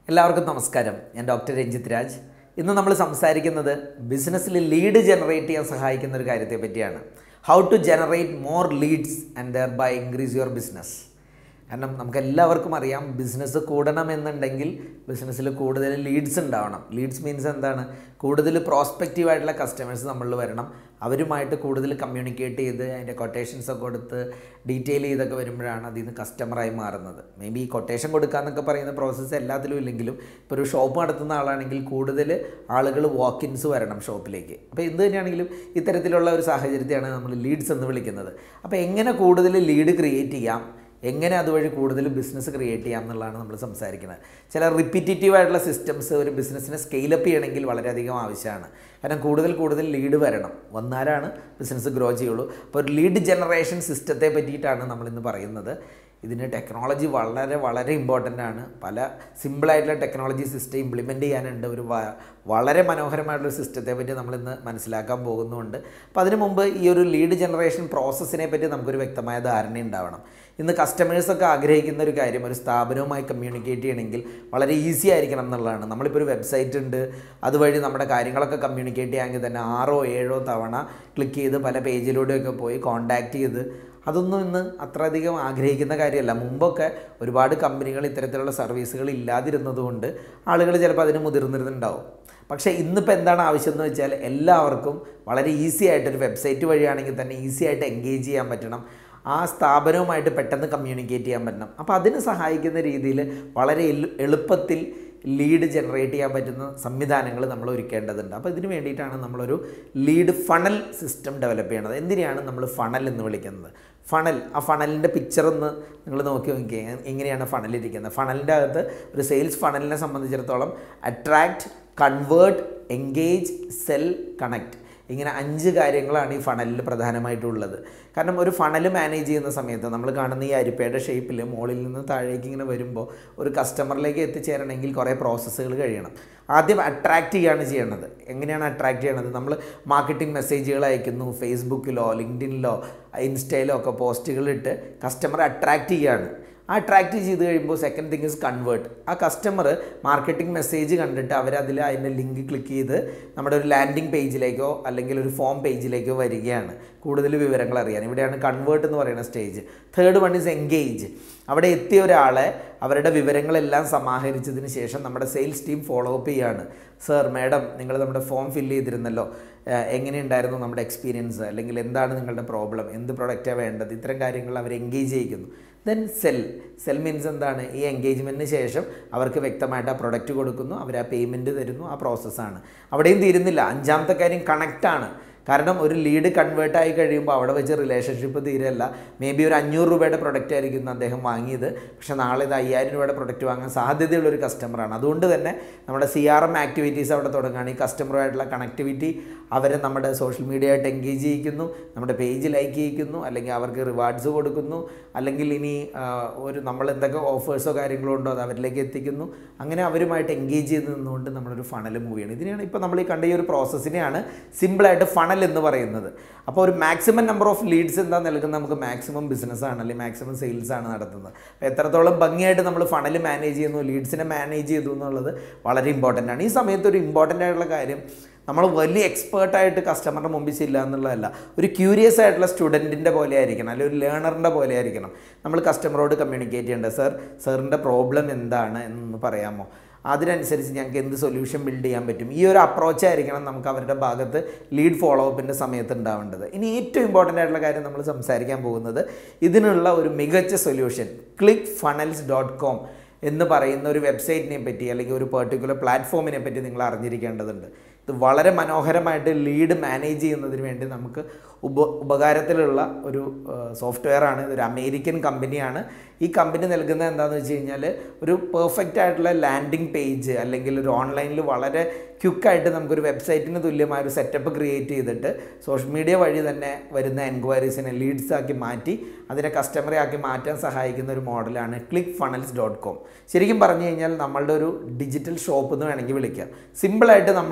എല്ലാവർക്കും നമസ്കാരം ഞാൻ ഡോക്ടർ രഞ്ജിത് രാജ് ഇന്ന് നമ്മൾ സംസാരിക്കുന്നത് ബിസിനസ്സിൽ ലീഡ് ജനറേറ്റ് ചെയ്യാൻ സഹായിക്കുന്ന ഒരു കാര്യത്തെ പറ്റിയാണ് how to generate more leads and thereby increase your business കാരണം നമുക്ക് എല്ലാവർക്കും അറിയാം ബിസിനസ് കൂടണമെന്നുണ്ടെങ്കിൽ ബിസിനസ്സിൽ കൂടുതൽ ലീഡ്സ് ഉണ്ടാവണം ലീഡ്സ് മീൻസ് എന്താണ് കൂടുതൽ പ്രോസ്പെക്റ്റീവ് ആയിട്ടുള്ള കസ്റ്റമേഴ്സ് നമ്മളിൽ വരണം അവരുമായിട്ട് കൂടുതൽ കമ്മ്യൂണിക്കേറ്റ് ചെയ്ത് അതിൻ്റെ കൊട്ടേഷൻസ് ഒക്കെ കൊടുത്ത് ഡീറ്റെയിൽ ചെയ്തൊക്കെ വരുമ്പോഴാണ് അതിൽ നിന്ന് കസ്റ്റമറായി മാറുന്നത് മേ ബി കൊട്ടേഷൻ കൊടുക്കുക എന്നൊക്കെ പറയുന്ന പ്രോസസ്സ് എല്ലാത്തിലും ഇല്ലെങ്കിലും ഇപ്പോൾ ഒരു ഷോപ്പ് നടത്തുന്ന ആളാണെങ്കിൽ കൂടുതൽ ആളുകൾ വാക്കിൻസ് വരണം ഷോപ്പിലേക്ക് അപ്പോൾ എന്ത് തന്നെയാണെങ്കിലും ഇത്തരത്തിലുള്ള ഒരു സാഹചര്യത്തെയാണ് നമ്മൾ ലീഡ്സ് എന്ന് വിളിക്കുന്നത് അപ്പോൾ എങ്ങനെ കൂടുതൽ ലീഡ് ക്രിയേറ്റ് ചെയ്യാം എങ്ങനെ അതുവഴി കൂടുതൽ ബിസിനസ് ക്രിയേറ്റ് ചെയ്യാം എന്നുള്ളതാണ് നമ്മൾ സംസാരിക്കുന്നത് ചില റിപ്പീറ്റേറ്റീവ് ആയിട്ടുള്ള സിസ്റ്റംസ് ഒരു ബിസിനസ്സിനെ സ്കെയിലപ്പ് ചെയ്യണമെങ്കിൽ വളരെയധികം ആവശ്യമാണ് കാരണം കൂടുതൽ കൂടുതൽ ലീഡ് വരണം വന്നാലാണ് ബിസിനസ് ഗ്രോ ചെയ്യുള്ളൂ അപ്പോൾ ഒരു ലീഡ് ജനറേഷൻ സിസ്റ്റത്തെ പറ്റിയിട്ടാണ് നമ്മളിന്ന് പറയുന്നത് ഇതിന് ടെക്നോളജി വളരെ വളരെ ഇമ്പോർട്ടൻ്റ് ആണ് പല സിമ്പിളായിട്ടുള്ള ടെക്നോളജി സിസ്റ്റം ഇംപ്ലിമെൻറ്റ് ചെയ്യാനുണ്ട് ഒരു വ- വളരെ മനോഹരമായിട്ടുള്ള സിസ്റ്റത്തെ പറ്റി നമ്മളിന്ന് മനസ്സിലാക്കാൻ പോകുന്നുണ്ട് അപ്പോൾ അതിനു മുമ്പ് ഈ ഒരു ലീഡ് ജനറേഷൻ പ്രോസസ്സിനെ പറ്റി നമുക്കൊരു വ്യക്തമായ ധാരണ ഉണ്ടാവണം ഇന്ന് കസ്റ്റമേഴ്സൊക്കെ ആഗ്രഹിക്കുന്ന ഒരു കാര്യം ഒരു സ്ഥാപനവുമായി കമ്മ്യൂണിക്കേറ്റ് ചെയ്യണമെങ്കിൽ വളരെ ഈസി ആയിരിക്കണം എന്നുള്ളതാണ് നമ്മളിപ്പോൾ ഒരു വെബ്സൈറ്റ് ഉണ്ട് അതുവഴി നമ്മുടെ കാര്യങ്ങളൊക്കെ കമ്മ്യൂണിക്കേറ്റ് ചെയ്യാമെങ്കിൽ തന്നെ ആറോ ഏഴോ തവണ ക്ലിക്ക് ചെയ്ത് പല പേജിലൂടെയൊക്കെ പോയി കോൺടാക്റ്റ് ചെയ്ത് അതൊന്നും ഇന്ന് അത്രയധികം ആഗ്രഹിക്കുന്ന കാര്യമല്ല മുമ്പൊക്കെ ഒരുപാട് കമ്പനികൾ ഇത്തരത്തിലുള്ള സർവീസുകൾ ഇല്ലാതിരുന്നതുകൊണ്ട് ആളുകൾ ചിലപ്പോൾ അതിന് മുതിർന്നിരുന്നുണ്ടാവും പക്ഷേ ഇന്നിപ്പോൾ എന്താണ് ആവശ്യം എന്ന് വെച്ചാൽ എല്ലാവർക്കും വളരെ ഈസി ആയിട്ട് ഒരു വെബ്സൈറ്റ് വഴിയാണെങ്കിൽ തന്നെ ഈസി ആയിട്ട് എൻഗേജ് ചെയ്യാൻ പറ്റണം ആ സ്ഥാപനവുമായിട്ട് പെട്ടെന്ന് കമ്മ്യൂണിക്കേറ്റ് ചെയ്യാൻ പറ്റണം അപ്പോൾ അതിന് സഹായിക്കുന്ന രീതിയിൽ വളരെ എളു- എളുപ്പത്തിൽ ലീഡ് ജനറേറ്റ് ചെയ്യാൻ പറ്റുന്ന സംവിധാനങ്ങൾ നമ്മൾ ഒരുക്കേണ്ടതുണ്ട് അപ്പോൾ ഇതിന് വേണ്ടിയിട്ടാണ് നമ്മളൊരു ലീഡ് ഫണൽ സിസ്റ്റം ഡെവലപ്പ് ചെയ്യണത് എന്തിനാണ് നമ്മൾ ഫണൽ എന്ന് വിളിക്കുന്നത് ഫണൽ ആ ഫണലിൻ്റെ പിക്ചർ ഒന്ന് നിങ്ങൾ നോക്കി നോക്കിയാൽ എങ്ങനെയാണ് ഫണൽ ഇരിക്കുന്നത് ഫണലിൻ്റെ അകത്ത് ഒരു സെയിൽസ് ഫണലിനെ സംബന്ധിച്ചിടത്തോളം attract convert engage sell connect ഇങ്ങനെ അഞ്ച് കാര്യങ്ങളാണ് ഈ ഫണലിൽ പ്രധാനമായിട്ടുള്ളത് കാരണം ഒരു ഫണൽ മാനേജ് ചെയ്യുന്ന സമയത്ത് നമ്മൾ കാണുന്ന ഈ അരിപ്പയുടെ ഷേപ്പിൽ മുകളിൽ നിന്ന് താഴേക്ക് ഇങ്ങനെ വരുമ്പോൾ ഒരു കസ്റ്റമറിലേക്ക് എത്തിച്ചേരണമെങ്കിൽ കുറേ പ്രോസസ്സുകൾ കഴിയണം ആദ്യം അട്രാക്റ്റ് ചെയ്യുകയാണ് ചെയ്യേണ്ടത് എങ്ങനെയാണ് അട്രാക്റ്റ് ചെയ്യണത് നമ്മൾ മാർക്കറ്റിംഗ് മെസ്സേജുകൾ അയക്കുന്നു ഫേസ്ബുക്കിലോ ലിങ്ക്ഡിനിലോ ഇൻസ്റ്റയിലോ ഒക്കെ പോസ്റ്റുകളിട്ട് കസ്റ്റമറെ അട്രാക്റ്റ് ചെയ്യുകയാണ് ആ അട്രാക്റ്റ് ചെയ്ത് കഴിയുമ്പോൾ സെക്കൻഡ് തിങ് ഇസ് കൺവേർട്ട് ആ കസ്റ്റമർ മാർക്കറ്റിംഗ് മെസ്സേജ് കണ്ടിട്ട് അവരതിൽ അതിൻ്റെ ലിങ്ക് ക്ലിക്ക് ചെയ്ത് നമ്മുടെ ഒരു ലാൻഡിംഗ് പേജിലേക്കോ അല്ലെങ്കിൽ ഒരു ഫോം പേജിലേക്കോ വരികയാണ് കൂടുതൽ വിവരങ്ങൾ അറിയാൻ ഇവിടെയാണ് കൺവേർട്ട് എന്ന് പറയുന്ന stage third one is engage അവിടെ എത്തിയ ഒരാളെ അവരുടെ വിവരങ്ങളെല്ലാം സമാഹരിച്ചതിന് ശേഷം നമ്മുടെ സെയിൽസ് ടീം ഫോളോ അപ്പ് ചെയ്യാണ് സർ മാഡം നിങ്ങൾ നമ്മുടെ ഫോം ഫില്ല് ചെയ്തിരുന്നല്ലോ ഏഹ് എങ്ങനെയുണ്ടായിരുന്നു നമ്മുടെ എക്സ്പീരിയൻസ് അല്ലെങ്കിൽ എന്താണ് നിങ്ങളുടെ പ്രോബ്ലം എന്ത് പ്രൊഡക്റ്റാണ് വേണ്ടത് ഇത്തരം കാര്യങ്ങൾ അവർ എൻഗേജ് ചെയ്യിക്കുന്നു ദെൻ സെൽ സെൽ മീൻസ് എന്താണ് ഈ എൻഗേജ്മെൻറ്റിന് ശേഷം അവർക്ക് വ്യക്തമായിട്ട് ആ പ്രൊഡക്റ്റ് കൊടുക്കുന്നു അവർ ആ പേയ്മെൻറ്റ് തരുന്നു ആ പ്രോസസ്സാണ് അവിടെയും തീരുന്നില്ല അഞ്ചാമത്തെ കാര്യം കണക്റ്റാണ് കാരണം ഒരു ലീഡ് കൺവേർട്ട് ആയി കഴിയുമ്പോൾ അവിടെ വെച്ച് റിലേഷൻഷിപ്പ് തീരെയല്ല മേ ബി ഒരു അഞ്ഞൂറ് രൂപയുടെ പ്രൊഡക്റ്റ് ആയിരിക്കും ഇന്ന് അദ്ദേഹം വാങ്ങിയത് പക്ഷേ നാളെ ഇത് അയ്യായിരം രൂപയുടെ പ്രൊഡക്റ്റ് വാങ്ങാൻ സാധ്യതയുള്ള ഒരു കസ്റ്റമറാണ് അതുകൊണ്ട് തന്നെ നമ്മുടെ സി ആർ എം ആക്ടിവിറ്റീസ് അവിടെ തുടങ്ങുകയാണ് ഈ കസ്റ്റമറുമായിട്ടുള്ള കണക്ടിവിറ്റി അവരെ നമ്മുടെ സോഷ്യൽ മീഡിയ ആയിട്ട് എൻഗേജ് ചെയ്യിക്കുന്നു നമ്മുടെ പേജ് ലൈക്ക് ചെയ്യിക്കുന്നു അല്ലെങ്കിൽ അവർക്ക് റിവാർഡ്സ് കൊടുക്കുന്നു അല്ലെങ്കിൽ ഇനി ആ, ഒരു നമ്മൾ എന്തൊക്കെ ഓഫേഴ്സോ കാര്യങ്ങളോ ഉണ്ടോ അത് അവരിലേക്ക് എത്തിക്കുന്നു അങ്ങനെ അവരുമായിട്ട് എൻഗേജ് ചെയ്ത് നിന്നുകൊണ്ട് നമ്മളൊരു ഫണൽ മൂവ് ചെയ്യണം ഇതിനെയാണ് ഇപ്പോൾ നമ്മൾ ഈ കണ്ട ഈ ഒരു പ്രോസസ്സിനെയാണ് സിമ്പിളായിട്ട് ഫണൽ എന്ന് പറയുന്നത് അപ്പോൾ ഒരു മാക്സിമം നമ്പർ ഓഫ് ലീഡ്സ് എന്താ നൽകുന്നത് നമുക്ക് മാക്സിമം ബിസിനസ്സാണ് അല്ലെങ്കിൽ മാക്സിമം സെയിൽസ് ആണ് നടത്തുന്നത് അപ്പോൾ എത്രത്തോളം ഭംഗിയായിട്ട് നമ്മൾ ഫണൽ മാനേജ് ചെയ്യുന്നു ലീഡ്സിനെ മാനേജ് ചെയ്തു എന്നുള്ളത് വളരെ ഇമ്പോർട്ടൻ്റ് ആണ് ഈ സമയത്ത് ഒരു ഇമ്പോർട്ടൻ്റ് ആയിട്ടുള്ള കാര്യം നമ്മൾ വലിയ എക്സ്പേർട്ടായിട്ട് കസ്റ്റമറുടെ മുമ്പിൽ ചെല്ലുക എന്നുള്ളതല്ല ഒരു ക്യൂരിയസ് ആയിട്ടുള്ള സ്റ്റുഡൻറ്റിൻ്റെ പോലെ ആയിരിക്കണം അല്ലെങ്കിൽ ഒരു ലേണറിൻ്റെ പോലെ ആയിരിക്കണം നമ്മൾ കസ്റ്റമറോട് കമ്മ്യൂണിക്കേറ്റ് ചെയ്യേണ്ടത് സർ സാറിൻ്റെ പ്രോബ്ലം എന്താണ് എന്നൊന്ന് പറയാമോ അതിനനുസരിച്ച് ഞങ്ങൾക്ക് എന്ത് സൊല്യൂഷൻ ബിൽഡ് ചെയ്യാൻ പറ്റും ഈ ഒരു അപ്രോച്ച് ആയിരിക്കണം നമുക്ക് അവരുടെ ഭാഗത്ത് ലീഡ് ഫോളോ അപ്പിൻ്റെ സമയത്ത് ഉണ്ടാവേണ്ടത് ഇനി ഏറ്റവും ഇമ്പോർട്ടൻ്റ് ആയിട്ടുള്ള കാര്യം നമ്മൾ സംസാരിക്കാൻ പോകുന്നത് ഇതിനുള്ള ഒരു മികച്ച solution click funnels dot com എന്ന് പറയുന്ന ഒരു വെബ്സൈറ്റിനെ പറ്റി അല്ലെങ്കിൽ ഒരു പെർട്ടിക്കുലർ പ്ലാറ്റ്ഫോമിനെ പറ്റി നിങ്ങൾ അറിഞ്ഞിരിക്കേണ്ടതുണ്ട് ഇത് വളരെ മനോഹരമായിട്ട് ലീഡ് മാനേജ് ചെയ്യുന്നതിന് വേണ്ടി നമുക്ക് ഉപ ഉപകാരത്തിലുള്ള ഒരു സോഫ്റ്റ്വെയർ ആണ് ഇതൊരു അമേരിക്കൻ കമ്പനിയാണ് ഈ കമ്പനി നൽകുന്നത് എന്താണെന്ന് വെച്ച് കഴിഞ്ഞാൽ ഒരു പെർഫെക്റ്റ് ആയിട്ടുള്ള ലാൻഡിംഗ് പേജ് അല്ലെങ്കിൽ ഒരു ഓൺലൈനിൽ വളരെ ക്വിക്കായിട്ട് നമുക്കൊരു വെബ്സൈറ്റിന് തുല്യമായ ഒരു സെറ്റപ്പ് ക്രിയേറ്റ് ചെയ്തിട്ട് സോഷ്യൽ മീഡിയ വഴി തന്നെ വരുന്ന എൻക്വയറീസിനെ ലീഡ്സ് ആക്കി മാറ്റി അതിനെ കസ്റ്റമറെ ആക്കി മാറ്റാൻ സഹായിക്കുന്ന ഒരു മോഡലാണ് ക്ലിക്ക് ഫണൽസ് ഡോട്ട് കോം ശരിക്കും പറഞ്ഞു കഴിഞ്ഞാൽ നമ്മളുടെ ഒരു ഡിജിറ്റൽ ഷോപ്പ് എന്ന് വേണമെങ്കിൽ വിളിക്കാം സിമ്പിളായിട്ട് നമ്മൾ തന്നെ ഒരു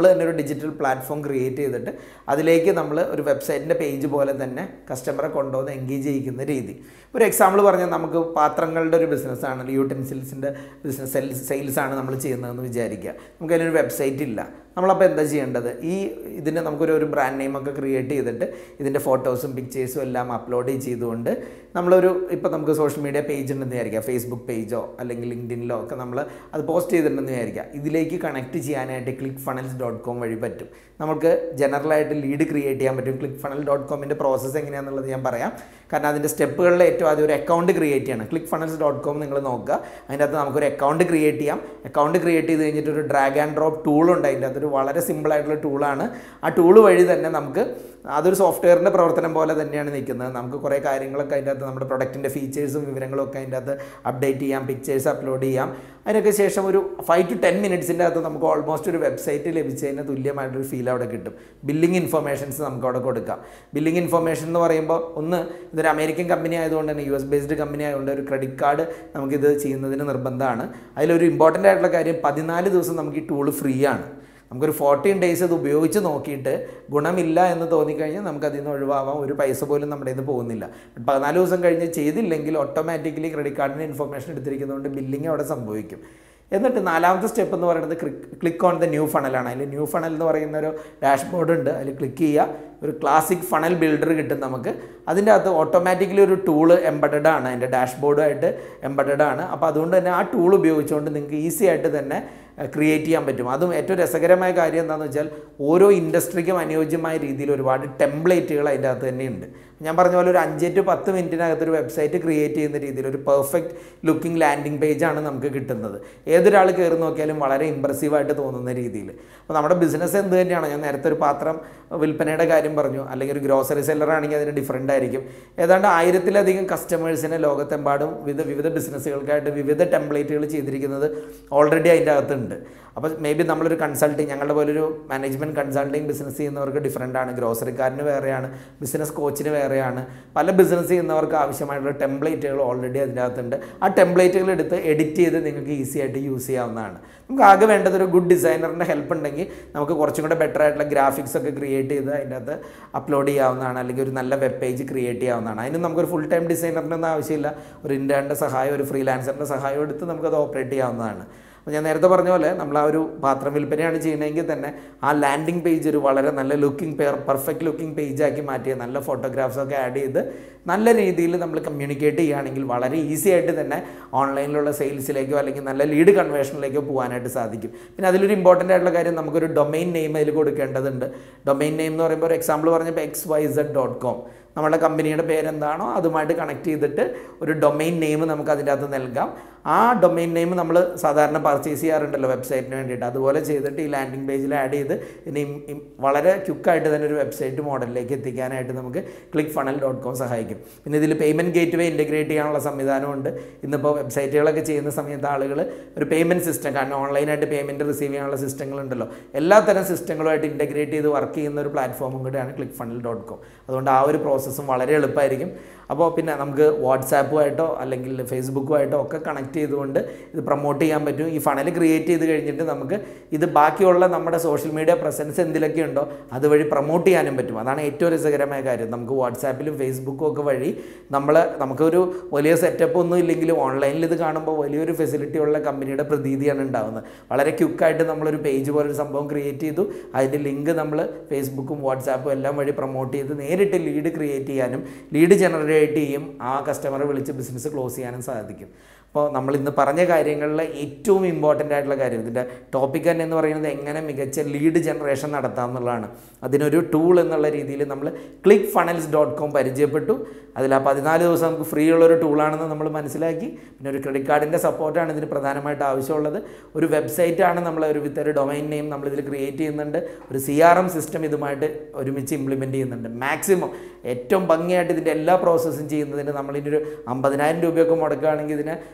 ഡിജിറ്റൽ പ്ലാറ്റ്ഫോം ക്രിയേറ്റ് ചെയ്തിട്ട് അതിലേക്ക് നമ്മൾ ഒരു വെബ്സൈറ്റിൻ്റെ പേജ് പോലെ തന്നെ കസ്റ്റമറെ കൊണ്ടുവന്ന് എൻഗേജ് ചെയ്യിക്കുന്ന രീതി ഒരു എക്സാമ്പിൾ പറഞ്ഞാൽ നമുക്ക് പാത്രങ്ങളുടെ ഒരു ബിസിനസ്സാണ് യൂട്ടൻസിൽസിൻ്റെ ബിസിനസ് സെയിൽസ് സെയിൽസ് ആണ് നമ്മൾ ചെയ്യുന്നതെന്ന് വിചാരിക്കുക നമുക്ക് അതിനൊരു വെബ്സൈറ്റ് ഇല്ല നമ്മളപ്പോൾ എന്താ ചെയ്യേണ്ടത് ഈ ഇതിന് നമുക്കൊരു ഒരു ബ്രാൻഡ് നെയിമൊക്കെ ക്രിയേറ്റ് ചെയ്തിട്ട് ഇതിൻ്റെ ഫോട്ടോസും പിക്ചേഴ്സും എല്ലാം അപ്ലോഡ് ചെയ്തുകൊണ്ട് നമ്മളൊരു ഇപ്പോൾ നമുക്ക് സോഷ്യൽ മീഡിയ പേജ് ഉണ്ടെന്ന് വിചാരിക്കുക ഫേസ്ബുക്ക് പേജോ അല്ലെങ്കിൽ ലിങ്ക്ഡിനിലോ ഒക്കെ നമ്മൾ അത് പോസ്റ്റ് ചെയ്തിട്ടുണ്ടെന്ന് വിചാരിക്കുക ഇതിലേക്ക് കണക്ട് ചെയ്യാനായിട്ട് ക്ലിക്ക് ഫണൽസ് ഡോട്ട് കോം വഴി പറ്റും നമുക്ക് ജനറലായിട്ട് ലീഡ് ക്രിയേറ്റ് ചെയ്യാൻ പറ്റും ക്ലിക്ക് ഫണൽ ഡോട്ട് കോമിൻ്റെ പ്രോസസ്സ് എങ്ങനെയാണെന്നുള്ളത് ഞാൻ പറയാം കാരണം അതിൻ്റെ സ്റ്റെപ്പുകളിൽ ഏറ്റവും ആദ്യം ഒരു അക്കൗണ്ട് ക്രിയേറ്റ് ചെയ്യണം ക്ലിക്ക് ഫണൽസ് ഡോട്ട് കോം നിങ്ങൾ നോക്കുക അതിൻ്റെ അകത്ത് നമുക്കൊരു അക്കൗണ്ട് ക്രിയേറ്റ് ചെയ്യാം അക്കൗണ്ട് ക്രിയേറ്റ് ചെയ്ത് കഴിഞ്ഞിട്ട് ഒരു ഡ്രാഗ് ആൻഡ് ഡ്രോപ്പ് ടൂൾ ഉണ്ട് അതിൻ്റെ അകത്തൊരു വളരെ സിമ്പിളായിട്ടുള്ള ടൂളാണ് ആ ടൂൾ വഴി തന്നെ നമുക്ക് അതൊരു സോഫ്റ്റ്വെയറിൻ്റെ പ്രവർത്തനം പോലെ തന്നെയാണ് നിൽക്കുന്നത് നമുക്ക് കുറേ കാര്യങ്ങളൊക്കെ അതിൻ്റെ അകത്ത് നമ്മുടെ പ്രൊഡക്റ്റിൻ്റെ ഫീച്ചേഴ്സും വിവരങ്ങളും ഒക്കെ അതിൻ്റെ അകത്ത് അപ്ഡേറ്റ് ചെയ്യാം പിക്ചേഴ്സ് അപ്ലോഡ് ചെയ്യാം അതിനൊക്കെ ശേഷം ഒരു ഫൈവ് ടു ടെൻ മിനിറ്റ്സിൻ്റെ അകത്ത് നമുക്ക് ഓൾമോസ്റ്റ് ഒരു വെബ്സൈറ്റ് ലഭിച്ചതിന് തുല്യമായിട്ടൊരു ഫീൽ അവിടെ കിട്ടും ബില്ലിംഗ് ഇൻഫർമേഷൻസ് നമുക്ക് അവിടെ കൊടുക്കാം ബില്ലിംഗ് ഇൻഫർമേഷൻ എന്ന് പറയുമ്പോൾ ഒന്ന് ഇതൊരു അമേരിക്കൻ കമ്പനി ആയതുകൊണ്ട് തന്നെ യു എസ് ബേസ്ഡ് കമ്പനി ആയതുകൊണ്ട് ഒരു ക്രെഡിറ്റ് കാർഡ് നമുക്കിത് ചെയ്യുന്നതിന് നിർബന്ധമാണ് അതിലൊരു ഇമ്പോർട്ടൻ്റ് ആയിട്ടുള്ള കാര്യം പതിനാല് ദിവസം നമുക്ക് ഈ ടൂൾ ഫ്രീ ആണ് നമുക്കൊരു ഫോർട്ടീൻ ഡേയ്സ് ഇത് ഉപയോഗിച്ച് നോക്കിയിട്ട് ഗുണമില്ല എന്ന് തോന്നിക്കഴിഞ്ഞാൽ നമുക്ക് അതിൽ നിന്ന് ഒഴിവാവാം ഒരു പൈസ പോലും നമ്മുടെ ഇത് പോകുന്നില്ല പതിനാല് ദിവസം കഴിഞ്ഞ് ചെയ്തില്ലെങ്കിൽ ഓട്ടോമാറ്റിക്കലി ക്രെഡിറ്റ് കാർഡിൻ്റെ ഇൻഫർമേഷൻ എടുത്തിരിക്കുന്നതുകൊണ്ട് ബില്ലിംഗ് അവിടെ സംഭവിക്കും എന്നിട്ട് നാലാമത്തെ സ്റ്റെപ്പ് എന്ന് പറയുന്നത് ക്ലിക്ക് ഓൺ ദ ന്യൂ ഫണലാണ് അതിൽ ന്യൂ ഫണൽ എന്ന് പറയുന്ന ഒരു ഡാഷ്ബോർഡ് ഉണ്ട് അതിൽ ക്ലിക്ക് ചെയ്യുക ഒരു ക്ലാസിക് ഫണൽ ബിൽഡർ കിട്ടും നമുക്ക് അതിൻ്റെ അകത്ത് ഓട്ടോമാറ്റിക്കലി ഒരു ടൂള് എംബഡഡ് ആണ് അതിൻ്റെ ഡാഷ്ബോർഡുമായിട്ട് എംബഡഡ് ആണ് അപ്പോൾ അതുകൊണ്ട് തന്നെ ആ ടൂൾ ഉപയോഗിച്ചുകൊണ്ട് നിങ്ങൾക്ക് ഈസി ആയിട്ട് തന്നെ ക്രിയേറ്റ് ചെയ്യാൻ പറ്റും അതും ഏറ്റവും രസകരമായ കാര്യം എന്താണെന്ന് വെച്ചാൽ ഓരോ ഇൻഡസ്ട്രിക്കും അനുയോജ്യമായ രീതിയിൽ ഒരുപാട് ടെംപ്ലേറ്റുകൾ അതിൻ്റെ അകത്ത് തന്നെയുണ്ട് ഞാൻ പറഞ്ഞ പോലെ ഒരു അഞ്ച് ടു പത്ത് മിനിറ്റിനകത്ത് ഒരു വെബ്സൈറ്റ് ക്രിയേറ്റ് ചെയ്യുന്ന രീതിയിൽ ഒരു പെർഫെക്റ്റ് ലുക്കിംഗ് ലാൻഡിംഗ് പേജാണ് നമുക്ക് കിട്ടുന്നത് ഏതൊരാൾ കയറി നോക്കിയാലും വളരെ ഇമ്പ്രസീവായിട്ട് തോന്നുന്ന രീതിയിൽ അപ്പോൾ നമ്മുടെ ബിസിനസ് എന്ത് തന്നെയാണ് ഞാൻ നേരത്തെ ഒരു പാത്രം വിൽപ്പനയുടെ കാര്യം പറഞ്ഞു അല്ലെങ്കിൽ ഒരു ഗ്രോസറി സെല്ലർ ആണെങ്കിൽ അതിന് ഡിഫറെൻ്റ് ആയിരിക്കും ഏതാണ്ട് ആയിരത്തിലധികം കസ്റ്റമേഴ്സിനെ ലോകത്തെമ്പാടും വിവിധ വിവിധ ബിസിനസ്സുകൾക്കായിട്ട് വിവിധ ടെംപ്ലേറ്റുകൾ ചെയ്തിരിക്കുന്നത് ഓൾറെഡി അതിൻ്റെ അകത്തുണ്ട് അപ്പോൾ മേ ബി നമ്മളൊരു കൺസൾട്ടിങ് ഞങ്ങളുടെ പോലൊരു മാനേജ്മെൻറ്റ് കൺസൾട്ടിങ് ബിസിനസ് ചെയ്യുന്നവർക്ക് ഡിഫറെൻ്റ് ആണ് ഗ്രോസറിക്കാരന് വേറെയാണ് ബിസിനസ് കോച്ചിന് വേറെയാണ് പല ബിസിനസ് ചെയ്യുന്നവർക്ക് ആവശ്യമായിട്ടുള്ള ടെംപ്ലേറ്റുകൾ ഓൾറെഡി അതിൻ്റെ അകത്തുണ്ട് ആ ടെംപ്ലേറ്റുകൾ എടുത്ത് എഡിറ്റ് ചെയ്ത് നിങ്ങൾക്ക് ഈസി ആയിട്ട് യൂസ് ചെയ്യാവുന്നതാണ് നമുക്ക് ആകെ വേണ്ടത് ഒരു ഗുഡ് ഡിസൈനറിൻ്റെ ഹെൽപ്പ് ഉണ്ടെങ്കിൽ നമുക്ക് കുറച്ചും കൂടെ ബെറ്റർ ആയിട്ടുള്ള ഗ്രാഫിക്സ് ഒക്കെ ക്രിയേറ്റ് ചെയ്ത് അതിൻ്റെ അകത്ത് അപ്ലോഡ് ചെയ്യാവുന്നതാണ് അല്ലെങ്കിൽ ഒരു നല്ല വെബ് പേജ് ക്രിയേറ്റ് ചെയ്യാവുന്നതാണ് അതിന് നമുക്കൊരു ഫുൾ ടൈം ഡിസൈനറിൻ്റെ ഒന്നും ആവശ്യമില്ല ഒരു ഇൻറ്റേണിൻ്റെ സഹായം ഒരു ഫ്രീലാൻസറിൻ്റെ സഹായം എടുത്ത് നമുക്കത് ഓപ്പറേറ്റ് ചെയ്യാവുന്നതാണ് അപ്പോൾ ഞാൻ നേരത്തെ പറഞ്ഞ പോലെ നമ്മൾ ആ ഒരു പാത്രം വിൽപ്പനയാണ് ചെയ്യണമെങ്കിൽ തന്നെ ആ ലാൻഡിംഗ് പേജ് ഒരു വളരെ നല്ല ലുക്കിംഗ് പെയർ പെർഫെക്റ്റ് ലുക്കിംഗ് പേജാക്കി മാറ്റിയ നല്ല ഫോട്ടോഗ്രാഫ്സൊക്കെ ആഡ് ചെയ്ത് നല്ല രീതിയിൽ നമ്മൾ കമ്മ്യൂണിക്കേറ്റ് ചെയ്യുകയാണെങ്കിൽ വളരെ ഈസി ആയിട്ട് തന്നെ ഓൺലൈനിലുള്ള സെയിൽസിലേക്കോ അല്ലെങ്കിൽ നല്ല ലീഡ് കൺവേഷനിലേക്കോ പോകാനായിട്ട് സാധിക്കും പിന്നെ അതിലൊരു ഇമ്പോർട്ടൻ്റ് ആയിട്ടുള്ള കാര്യം നമുക്കൊരു ഡൊമൈൻ നെയിം അതിൽ കൊടുക്കേണ്ടതുണ്ട് ഡൊമൈൻ നെയിം എന്ന് പറയുമ്പോൾ ഒരു എക്സാമ്പിൾ പറഞ്ഞപ്പോൾ X Y Z dot com നമ്മുടെ കമ്പനിയുടെ പേരെന്താണോ അതുമായിട്ട് കണക്ട് ചെയ്തിട്ട് ഒരു ഡൊമൈൻ നെയിം നമുക്ക് അതിൻ്റെ അകത്ത് നൽകാം ആ ഡൊമൈൻ നെയിം നമ്മൾ സാധാരണ പർച്ചേസ് ചെയ്യാറുണ്ടല്ലോ വെബ്സൈറ്റിന് വേണ്ടിയിട്ട് അതുപോലെ ചെയ്തിട്ട് ഈ ലാൻഡിംഗ് പേജിൽ ആഡ് ചെയ്ത് ഇനി വളരെ ക്വിക്കായിട്ട് തന്നെ ഒരു വെബ്സൈറ്റ് മോഡലിലേക്ക് എത്തിക്കാനായിട്ട് നമുക്ക് ക്ലിക്ക് ഫണൽ ഡോട്ട് കോം സഹായിക്കും പിന്നെ ഇതിൽ പേയ്മെൻറ്റ് ഗേറ്റ് വേ ഇൻറ്റഗ്രേറ്റ് ചെയ്യാനുള്ള സംവിധാനമുണ്ട് ഇന്നിപ്പോൾ വെബ്സൈറ്റുകളൊക്കെ ചെയ്യുന്ന സമയത്ത് ആളുകൾ ഒരു പേയ്മെൻറ്റ് സിസ്റ്റം കാരണം ഓൺലൈനായിട്ട് പേയ്മെൻറ്റ് റിസീവ് ചെയ്യാനുള്ള സിസ്റ്റങ്ങളുണ്ടല്ലോ എല്ലാത്തരം സിസ്റ്റങ്ങളുമായിട്ട് ഇൻറ്റഗ്രേറ്റ് ചെയ്ത് വർക്ക് ചെയ്യുന്ന ഒരു പ്ലാറ്റ്ഫോമും കൂടെയാണ് ക്ലിക്ക് ഫണൽ ഡോട്ട് കോം അതുകൊണ്ട് ആ ഒരു പ്രോസസ്സും വളരെ എളുപ്പമായിരിക്കും അപ്പോൾ പിന്നെ നമുക്ക് വാട്സാപ്പുമായിട്ടോ അല്ലെങ്കിൽ ഫേസ്ബുക്കുമായിട്ടോ ഒക്കെ കണക്ട് ചെയ്തുകൊണ്ട് ഇത് പ്രൊമോട്ട് ചെയ്യാൻ പറ്റും ഈ ഫണൽ ക്രിയേറ്റ് ചെയ്ത് കഴിഞ്ഞിട്ട് നമുക്ക് ഇത് ബാക്കിയുള്ള നമ്മുടെ സോഷ്യൽ മീഡിയ പ്രസൻസ് എന്തിലൊക്കെ ഉണ്ടോ അതുവഴി പ്രൊമോട്ട് ചെയ്യാനും പറ്റും അതാണ് ഏറ്റവും രസകരമായ കാര്യം നമുക്ക് വാട്സാപ്പിലും ഫേസ്ബുക്കും ഒക്കെ വഴി നമ്മൾ നമുക്കൊരു വലിയ സെറ്റപ്പ് ഒന്നും ഇല്ലെങ്കിലും ഓൺലൈനിൽ ഇത് കാണുമ്പോൾ വലിയൊരു ഫെസിലിറ്റി ഉള്ള കമ്പനിയുടെ പ്രതീതിയാണ് ഉണ്ടാകുന്നത് വളരെ ക്വിക്കായിട്ട് നമ്മളൊരു പേജ് പോലൊരു സംഭവം ക്രിയേറ്റ് ചെയ്തു അതിൻ്റെ ലിങ്ക് നമ്മൾ ഫേസ്ബുക്കും വാട്സാപ്പും എല്ലാം വഴി പ്രൊമോട്ട് ചെയ്ത് നേരിട്ട് ലീഡ് ക്രിയേറ്റ് ചെയ്യാനും ലീഡ് ജനറേറ്റ് ചെയ്യും ആ കസ്റ്റമറെ വിളിച്ച് ബിസിനസ് ക്ലോസ് ചെയ്യാനും സാധിക്കും അപ്പോൾ നമ്മൾ ഇന്ന് പറഞ്ഞ കാര്യങ്ങളിൽ ഏറ്റവും ഇമ്പോർട്ടൻ്റ് ആയിട്ടുള്ള കാര്യം ഇതിൻ്റെ ടോപ്പിക് തന്നെ എന്ന് പറയുന്നത് എങ്ങനെ മികച്ച ലീഡ് ജനറേഷൻ നടത്താം എന്നുള്ളതാണ് അതിനൊരു ടൂൾ എന്നുള്ള രീതിയിൽ നമ്മൾ ക്ലിക്ക് ഫണൽസ് ഡോട്ട് കോം പരിചയപ്പെട്ടു അതിൽ ആ പതിനാല് ദിവസം നമുക്ക് ഫ്രീ ഉള്ളൊരു ടൂളാണെന്ന് നമ്മൾ മനസ്സിലാക്കി പിന്നെ ഒരു ക്രെഡിറ്റ് കാർഡിൻ്റെ സപ്പോർട്ടാണ് ഇതിന് പ്രധാനമായിട്ട് ആവശ്യമുള്ളത് ഒരു വെബ്സൈറ്റാണ് നമ്മൾ ഒരു വിത്ത് ഒരു ഡൊമൈൻ നെയിം നമ്മളിതിൽ ക്രിയേറ്റ് ചെയ്യുന്നുണ്ട് ഒരു സി ആർ എം സിസ്റ്റം ഇതുമായിട്ട് ഒരുമിച്ച് ഇംപ്ലിമെൻറ്റ് ചെയ്യുന്നുണ്ട് മാക്സിമം ഏറ്റവും ഭംഗിയായിട്ട് ഇതിൻ്റെ എല്ലാ പ്രോസസ്സും ചെയ്യുന്നതിന് നമ്മളിതിനൊരു അമ്പതിനായിരം രൂപയൊക്കെ മുടക്കുകയാണെങ്കിൽ ഇതിന്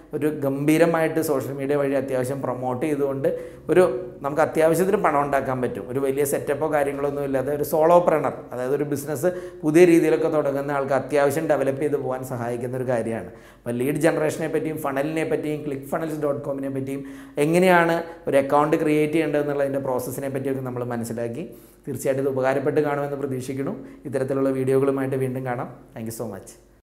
ഒരു ഗംഭീരമായിട്ട് സോഷ്യൽ മീഡിയ വഴി അത്യാവശ്യം പ്രൊമോട്ട് ചെയ്തുകൊണ്ട് ഒരു നമുക്ക് അത്യാവശ്യത്തിന് പണം ഉണ്ടാക്കാൻ പറ്റും ഒരു വലിയ സെറ്റപ്പോ കാര്യങ്ങളൊന്നും ഇല്ലാതെ ഒരു സോളോ പ്രണർ അതായത് ഒരു ബിസിനസ് പുതിയ രീതിയിലൊക്കെ തുടങ്ങുന്ന ആൾക്ക് അത്യാവശ്യം ഡെവലപ്പ് ചെയ്ത് പോകാൻ സഹായിക്കുന്ന ഒരു കാര്യമാണ് അപ്പോൾ ലീഡ് ജനറേഷനെ പറ്റിയും ഫണലിനെ പറ്റിയും ക്ലിക്ക് ഫണൽസ് ഡോട്ട് കോമിനെ പറ്റിയും എങ്ങനെയാണ് ഒരു അക്കൗണ്ട് ക്രിയേറ്റ് ചെയ്യേണ്ടതെന്നുള്ളതിൻ്റെ പ്രോസസ്സിനെ പറ്റിയൊക്കെ നമ്മൾ മനസ്സിലാക്കി തീർച്ചയായിട്ടും ഇത് ഉപകാരപ്പെട്ട് കാണുമെന്ന് പ്രതീക്ഷിക്കുന്നു ഇത്തരത്തിലുള്ള വീഡിയോകളുമായിട്ട് വീണ്ടും കാണാം താങ്ക് സോ മച്ച്